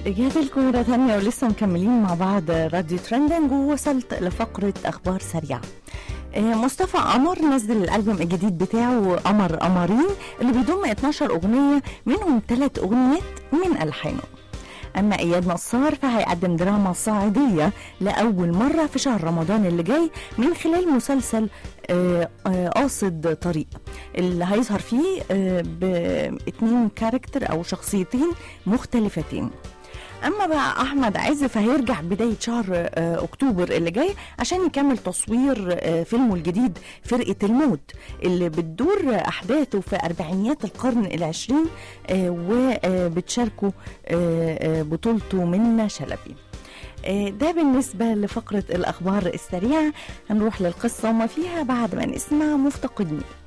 رجعت لكم مرة تانية ولسه مكملين مع بعض راديو ترندنج ووصلت لفقرة أخبار سريعة آه، مصطفى قمر نزل الألبوم الجديد بتاعه قمر قمرين اللي بيضم 12 أغنية منهم ثلاث أغنيات من ألحانه أما إياد نصار فهيقدم دراما صاعدية لأول مرة في شهر رمضان اللي جاي من خلال مسلسل آه، آه، قاصد طريق اللي هيظهر فيه آه، باتنين كاركتر أو شخصيتين مختلفتين اما بقى احمد عز فهيرجع بدايه شهر آه، اكتوبر اللي جاي عشان يكمل تصوير آه، فيلمه الجديد فرقه الموت اللي بتدور احداثه في اربعينيات القرن العشرين آه، وبتشاركه آه، آه، بطولته منى شلبي آه، ده بالنسبة لفقرة الأخبار السريعة هنروح للقصة وما فيها بعد ما نسمع مفتقدين